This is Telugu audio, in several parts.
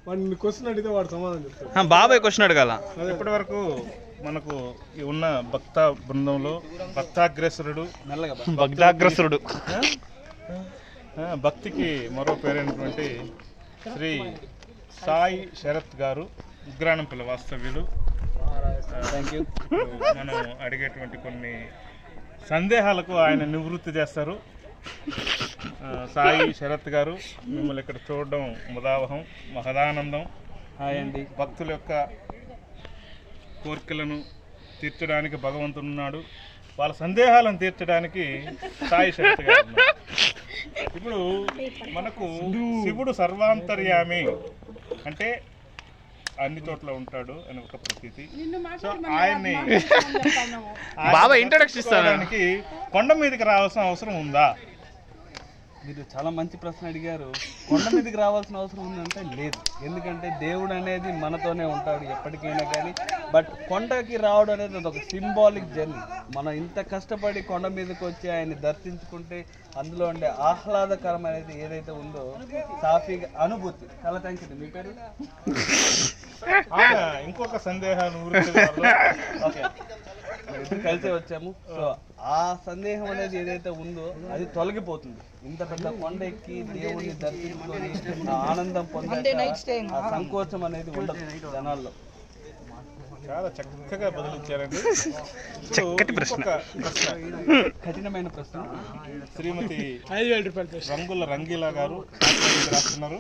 వాడిని క్వశ్చన్ అడిగితే వాడు సమాధానం చెప్తాడు ఆ, బాబాయ్ క్వశ్చన్ అడగాల ఇప్పటి వరకు మనకు ఈ ఉన్న భక్త బృందంలో భక్తాగ్రేసరుడు భక్తాగ్రసుడు ఆ, భక్తికి మరో పేరైనటువంటి శ్రీ సాయి శరత్ గారు ఉగ్రాణంపల్లి వాస్తవ్యులు థ్యాంక్ యూ మనం అడిగేటువంటి కొన్ని సందేహాలకు ఆయన నివృత్తి చేస్తారు ఆ, సాయి శరత్ గారు మిమ్మల్ని ఇక్కడ చూడడం ముదావహం మహదానందం హాయ్ అండి భక్తుల యొక్క కోరికలను తీర్చడానికి భగవంతుడు ఉన్నాడు వాళ్ళ సందేహాలను తీర్చడానికి సాయి శరత్ గారు ఉన్నారు. ఇప్పుడు మనకు శివుడు సర్వాంతర్యామి అంటే అన్ని చోట్ల ఉంటాడు అని ఒక ప్రతీతి సో ఆయన్ని బాబాయ్ introduction ఇస్తారా? ఆయన్ని కొండ మీదకి రావాల్సిన అవసరం ఉందా మీరు చాలా మంచి ప్రశ్న అడిగారు కొండ మీదకి రావాల్సిన అవసరం ఉందంటే లేదు ఎందుకంటే దేవుడు అనేది మనతోనే ఉంటాడు ఎప్పటికైనా కానీ బట్ కొండకి రావడం అనేది అదొక సింబాలిక్ జర్నీ మనం ఇంత కష్టపడి కొండ మీదకి వచ్చి ఆయన్ని దర్శించుకుంటే అందులో ఉండే ఆహ్లాదకరం అనేది ఏదైతే ఉందో సాఫీగా అనుభూతి చాలా థ్యాంక్స్ అండి మీ పేరు ఆయన ఇంకొక సందేహాన్ని ఊరికి ఓకే ఇద్దరు కలిసే వచ్చాము సో ఆ సందేహం అనేది ఏదైతే ఉందో అది తొలగిపోతుంది ఇంత పెద్ద కొండ ఎక్కి దేవుణ్ణి దర్శించుకొని ఆ ఆనందం పొందాక ఆ సంకోచం అనేది ఉండదు జనాల్లో చాలా చక్కగా బదులిచ్చారండి చక్కటి ప్రశ్న. ఇంకొక ప్రశ్న కఠినమైన ప్రశ్న శ్రీమతి ఐదు వేల రూపాయలు తెచ్చు. రంగుల రంగీలా గారు సాక్షాత్తు రాస్తున్నారు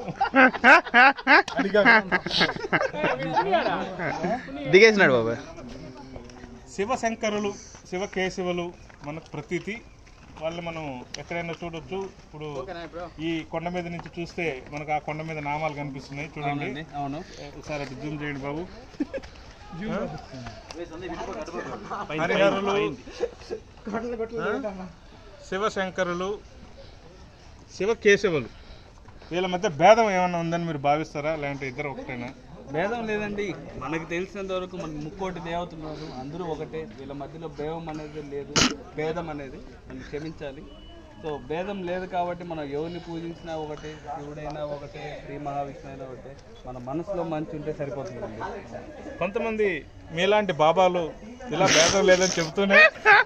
దిగేసినాడు బాబాయ్ శివశంకరులు శివకేశవులు మనకు ప్రతీతి వాళ్ళని మనం ఎక్కడైనా చూడొచ్చు ఇప్పుడు ఈ కొండ మీద నుంచి చూస్తే మనకు ఆ కొండ మీద నామాలు కనిపిస్తున్నాయి చూడండి అవునండి అవును ఒకసారి అటు జూమ్ చేయండి బాబు హరిహరులు శివశంకరులు శివకేశవులు వీళ్ళ మధ్య భేదం ఏమన్నా ఉందని మీరు భావిస్తారా లేదంటే ఇద్దరు ఒకటేనా భేదం లేదండి మనకు తెలిసినంత వరకు మనకి ముక్కోటి దేవతలు ఉన్నారు అందరూ ఒకటే వీళ్ళ మధ్యలో భేదం అనేది లేదు భేదం అనేది మనం క్షమించాలి సో భేదం లేదు కాబట్టి మనం ఎవరిని పూజించినా ఒకటే శివుడైనా ఒకటే శ్రీ మహావిష్ణు అయినా ఒకటే మన మనసులో మంచి ఉంటే సరిపోతుందండి కొంతమంది మీలాంటి బాబాలు ఇలా భేదం లేదని చెబుతూనే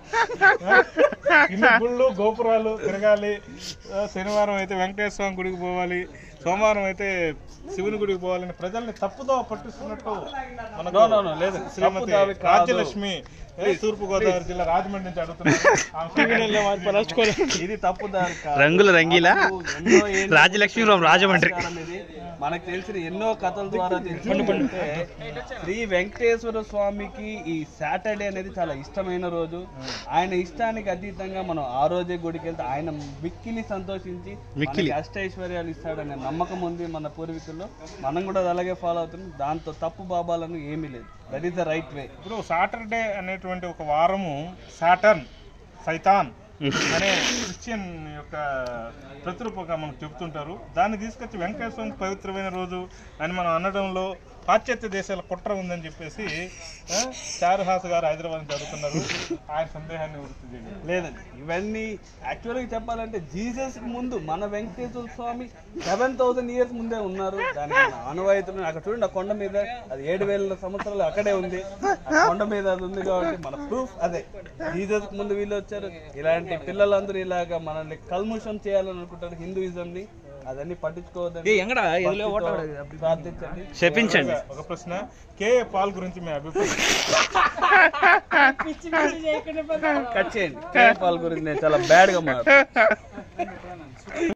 ఇన్ని గుళ్ళు గోపురాలు తిరగాలి ఆ, శనివారం అయితే వెంకటేశ్వర స్వామి గుడికి పోవాలి సోమవారం అయితే శివుని గుడికి పోవాలని ప్రజల్ని తప్పుదో పట్టిస్తున్నట్టు మనకు No, no, no, లేదు. శ్రీమతి తప్పుదారి కాదు. రాజ్యలక్ష్మి ఏ, తూర్పు గోదావరి జిల్లా రాజమండ్రి నుంచి అడుగుతున్నారు ఇది తప్పుదారి కాదు. రంగుల రంగీలా నాకు ఎన్నో ఏళ్ళు రాజలక్ష్మి from రాజమండ్రి. నమస్కారం ఇది. మనకు తెలిసిన ఎన్నో కథల ద్వారా తెలుసుకుంటే శ్రీ వెంకటేశ్వర స్వామికి ఈ సాటర్డే అనేది చాలా ఇష్టమైన రోజు ఆయన ఇష్టానికి అతీతంగా మనం ఆ రోజే గుడికి వెళ్తే ఆయన మిక్కిలి సంతోషించి మిక్కిలి. మనకి అష్టైశ్వర్యాలు ఇస్తాడనే నమ్మకం ఉంది మన పూర్వీకుల్లో మనం కూడా అది అలాగే ఫాలో అవుతున్నాం దాంతో తప్పు బాబాలను ఏమీ లేదు that is the right way ఇప్పుడు సాటర్డే అనేటువంటి ఒక వారము సాటర్న్ సైతాన్ అనే క్రిస్టియన్ యొక్క ప్రతిరూపంగా మనకు చెప్తుంటారు దాన్ని తీసుకొచ్చి వెంకటేశ్వర స్వామి పవిత్రమైన రోజు అని మనం అనడంలో పాశ్చాత్య దేశాల కుట్ర ఉందని చెప్పేసి ఆ, చారుహాస్ గారు హైదరాబాద్ నుంచి అడుగుతున్నారు ఆయన సందేహాన్ని వృత్తి చేయండి లేదండి ఇవన్నీ యాక్చువల్గా చెప్పాలంటే జీసస్ ముందు మన Venkateswara Swamy seven thousand years ముందే ఉన్నారు దానికి మన ఆనవాయితీలు అక్కడ చూడండి ఆ కొండ మీద అది ఏడు వేల సంవత్సరాలు అక్కడే ఉంది ఆ కొండ మీద అది ఉంది కాబట్టి మన ప్రూఫ్ అదే జీసస్ ముందు వీళ్ళు వచ్చారు ఇలాంటి పిల్లలందరూ ఇలాగా మనల్ని కల్ముషం చేయాలని అనుకుంటారు హిందూయిజం ని అదన్నీ పట్టించుకోవద్దండి భక్తితో ప్రార్థించండి చెప్పించండి ఒక ప్రశ్న కే పాల్ గురించి మీ అభిప్రాయం కట్ చేయండి కేఎల్ పాల్ గురించి నేను చాలా బ్యాడ్ గా మాట్లాడు